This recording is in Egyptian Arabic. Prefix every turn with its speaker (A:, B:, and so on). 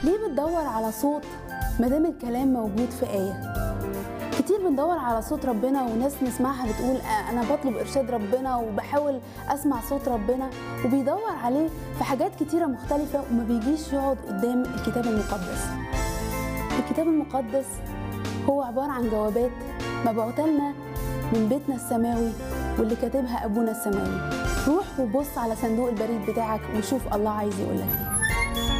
A: ليه بتدور على صوت ما دام الكلام موجود في آية كتير بندور على صوت ربنا وناس نسمعها بتقول آه انا بطلب ارشاد ربنا وبحاول اسمع صوت ربنا وبيدور عليه في حاجات كتيره مختلفه وما بيجيش يقعد قدام الكتاب المقدس الكتاب المقدس هو عباره عن جوابات مبعوثه لنا من بيتنا السماوي واللي كاتبها ابونا السماوي روح وبص على صندوق البريد بتاعك وشوف الله عايز يقول لك ايه